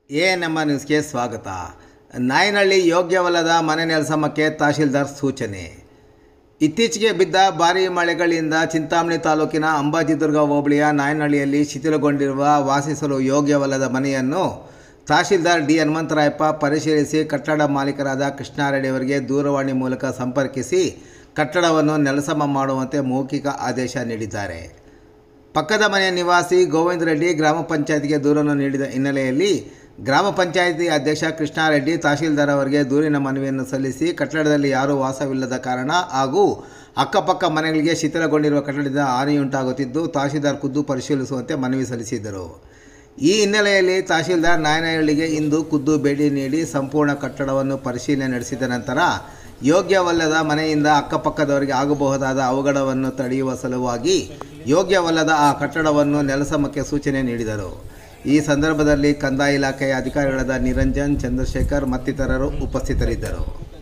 A ನಮ್ಮ ನ್ಯೂಸ್ಗೆ ಸ್ವಾಗತ ನಾಯನಹಳ್ಳಿ ಯೋಗ್ಯವಲ್ಲದ ಮನೆ ನೆಲಸಮಕ್ಕೆ ತಹಶೀಲ್ದಾರ್ ಸೂಚನೆ ಇತ್ತೀಚೆಗೆ ಬಿದ್ದ ಭಾರೀ ಮಳೆಗಳಿಂದ ಚಿಂತಾಮಣಿ ತಾಲೂಕಿನ ಅಂಬಾಜಿದುರ್ಗ ಹೋಬಳಿಯ ನಾಯನಹಳ್ಳಿಯಲ್ಲಿ ಶಿಥಿಲಗೊಂಡಿರುವ ವಾಸಿಸಲು ಯೋಗ್ಯವಲ್ಲದ ಮನೆಯನ್ನು ತಹಶೀಲ್ದಾರ್ ಡಿ ಹನುಮಂತರಾಯಪ್ಪ ಪರಿಶೀಲಿಸಿ ಕಟ್ಟಡ ಮಾಲೀಕರಾದ ಕೃಷ್ಣಾರೆಡ್ಡಿ ಅವರಿಗೆ ದೂರವಾಣಿ ಮೂಲಕ ಸಂಪರ್ಕಿಸಿ ಕಟ್ಟಡವನ್ನು ನೆಲಸಮ ಮಾಡುವಂತೆ ಮೌಖಿಕ ಆದೇಶ ನೀಡಿದ್ದಾರೆ ಪಕ್ಕದ ಮನೆಯ ನಿವಾಸಿ ಗೋವಿಂದ ರೆಡ್ಡಿ ಗ್ರಾಮ ಪಂಚಾಯತಿಗೆ ದೂರನ್ನು ನೀಡಿದ ಹಿನ್ನೆಲೆಯಲ್ಲಿ ಗ್ರಾಮ ಪಂಚಾಯಿತಿ ಅಧ್ಯಕ್ಷ ಕೃಷ್ಣಾರೆಡ್ಡಿ ತಹಶೀಲ್ದಾರ್ ಅವರಿಗೆ ದೂರಿನ ಮನವಿಯನ್ನು ಸಲ್ಲಿಸಿ ಕಟ್ಟಡದಲ್ಲಿ ಯಾರೂ ವಾಸವಿಲ್ಲದ ಕಾರಣ ಹಾಗೂ ಅಕ್ಕಪಕ್ಕ ಮನೆಗಳಿಗೆ ಶಿಥಿಲಗೊಂಡಿರುವ ಕಟ್ಟಡದಿಂದ ಹಾನಿಯುಂಟಾಗುತ್ತಿದ್ದು ತಹಶೀಲ್ದಾರ್ ಖುದ್ದು ಪರಿಶೀಲಿಸುವಂತೆ ಮನವಿ ಸಲ್ಲಿಸಿದರು ಈ ಹಿನ್ನೆಲೆಯಲ್ಲಿ ತಹಶೀಲ್ದಾರ್ ನಾಯನಹಳ್ಳಿಗೆ ಇಂದು ಖುದ್ದು ಭೇಟಿ ನೀಡಿ ಸಂಪೂರ್ಣ ಕಟ್ಟಡವನ್ನು ಪರಿಶೀಲನೆ ನಡೆಸಿದ ನಂತರ ಯೋಗ್ಯವಲ್ಲದ ಮನೆಯಿಂದ ಅಕ್ಕಪಕ್ಕದವರಿಗೆ ಆಗಬಹುದಾದ ಅವಘಡವನ್ನು ತಡೆಯುವ ಸಲುವಾಗಿ ಯೋಗ್ಯವಲ್ಲದ ಆ ಕಟ್ಟಡವನ್ನು ನೆಲಸಮಕ್ಕೆ ಸೂಚನೆ ನೀಡಿದರು ಈ ಸಂದರ್ಭದಲ್ಲಿ ಕಂದಾಯ ಇಲಾಖೆಯ ಅಧಿಕಾರಿಗಳಾದ ನಿರಂಜನ್ ಚಂದ್ರಶೇಖರ್ ಮತ್ತಿತರರು ಉಪಸ್ಥಿತರಿದ್ದರು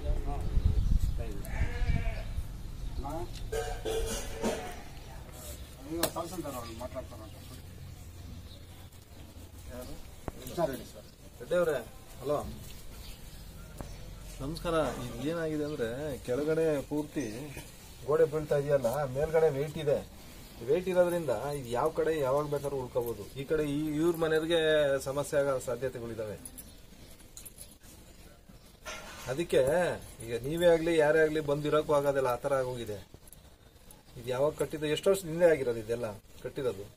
ರೆಡ್ಡಿಯವ್ರೆ ಹಲೋ ನಮಸ್ಕಾರ ಈಗ ಏನಾಗಿದೆ ಅಂದ್ರೆ ಕೆಳಗಡೆ ಪೂರ್ತಿ ಗೋಡೆ ಬೀಳ್ತಾ ಇದೆಯಲ್ಲ ಮೇಲ್ಗಡೆ ವೆಯ್ಟ್ ಇದೆ ವೆಯ್ಟ್ ಇರೋದ್ರಿಂದ ಇದು ಯಾವ ಕಡೆ ಯಾವಾಗ ಬೇಕಾದ್ರೂ ಉಳ್ಕೋಬಹುದು ಈ ಕಡೆ ಈ ಇವ್ರ ಮನೆಯವ್ರಿಗೆ ಸಮಸ್ಯೆ ಆಗೋ ಸಾಧ್ಯತೆಗಳಿದಾವೆ ಅದಕ್ಕೆ ಈಗ ನೀವೇ ಆಗ್ಲಿ ಯಾರೇ ಆಗ್ಲಿ ಬಂದಿರೋಕ್ಕೂ ಆಗೋದಿಲ್ಲ ಆ ಥರ ಆಗೋಗಿದೆ ಇದು ಯಾವಾಗ ಕಟ್ಟಿದ ಎಷ್ಟು ವರ್ಷದ ಹಿಂದೆ ಆಗಿರೋದು ಇದೆಲ್ಲ ಕಟ್ಟಿರೋದು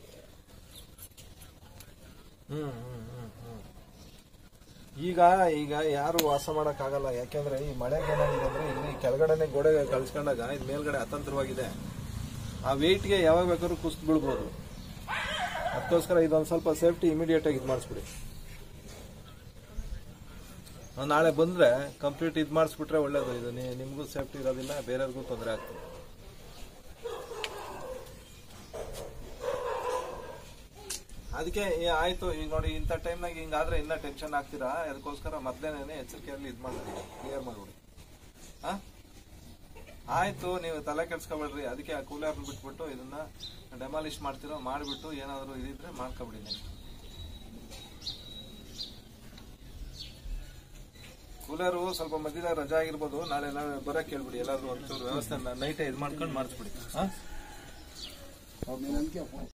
ಹ್ಮ್ ಹ್ಮ್ ಹ್ಮ್ ಹ್ಮ್ ಈಗ ಈಗ ಯಾರು ವಾಸ ಮಾಡಕ್ ಆಗಲ್ಲ ಯಾಕೆಂದ್ರೆ ಈ ಮಳೆಗೆ ಏನಾಗಿದೆ ಅಂದ್ರೆ ಇಲ್ಲಿ ಕೆಳಗಡೆನೆ ಗೋಡೆ ಕಳ್ಸ್ಕೊಂಡಾಗ ಇದು ಮೇಲ್ಗಡೆ ಅತಂತ್ರವಾಗಿದೆ ಆ ವೆಯ್ಟ್ಗೆ ಯಾವಾಗ ಬೇಕಾದ್ರೂ ಕುಸ್ತು ಬೀಳ್ಬೋದು ಅದಕ್ಕೋಸ್ಕರ ಇದೊಂದು ಸ್ವಲ್ಪ ಸೇಫ್ಟಿ ಇಮಿಡಿಯೇಟ್ ಆಗಿ ಇದು ಮಾಡಿಸ್ಬಿಡಿ ನಾವ್ ನಾಳೆ ಬಂದ್ರೆ ಕಂಪ್ಲೀಟ್ ಇದು ಮಾಡಿಸ್ಬಿಟ್ರೆ ಒಳ್ಳೇದು ಇದು ನಿ- ನಿಮ್ಗೂ ಸೇಫ್ಟಿ ಇರೋದಿಲ್ಲ ಬೇರೆಯವ್ರಿಗೂ ತೊಂದರೆ ಆಗ್ತದೆ ಅದಕ್ಕೆ ಈ ಆಯ್ತು ಈಗ ನೋಡಿ ಇಂಥ ಟೈಮ್ನಾಗ ಹಿಂಗಾದ್ರೆ ಇನ್ನ ಟೆನ್ಷನ್ ಆಗ್ತೀರಾ ಅದಕ್ಕೋಸ್ಕರ ಮೊದ್ಲೇನೆ ಎಚ್ಚರಿಕೆಯಲ್ಲಿ ಇದು ಮಾಡ್ತೀವಿ ಕ್ಲಿಯರ್ ಮಾಡ್ಬಿಡಿ ಆ? ಆಯ್ತು ನೀವು ತಲೆ ಕೆಡ್ಸ್ಕೊಬೇಡ್ರಿ ಅದಕ್ಕೆ ಆ ಕೂಲರ್ ಬಿಟ್ಬಿಟ್ಟು ಇದನ್ನ ಡೆಮಾಲಿಷ್ ಮಾಡ್ತಿರೋ ಮಾಡ್ಬಿಟ್ಟು ಏನಾದ್ರು ಇದಿದ್ರೆ ಮಾಡ್ಕೊಬಿಡಿ ನೀವು ಕೂಲರು ಸ್ವಲ್ಪ ಮಧ್ಯದಾಗ ರಜಾ ಆಗಿರ್ಬೋದು ನಾಳೆ ನಾಳೆ ಬರಕ್ ಕೇಳ್ಬಿಡಿ ಎಲ್ಲಾದ್ರೂ ಒಂಚೂರು ವ್ಯವಸ್ಥೆ ನೈಟೇ ಇದು ಮಾಡ್ಕೊಂಡು ಮಾಡಿಸ್ಬಿಡಿ ಹಾ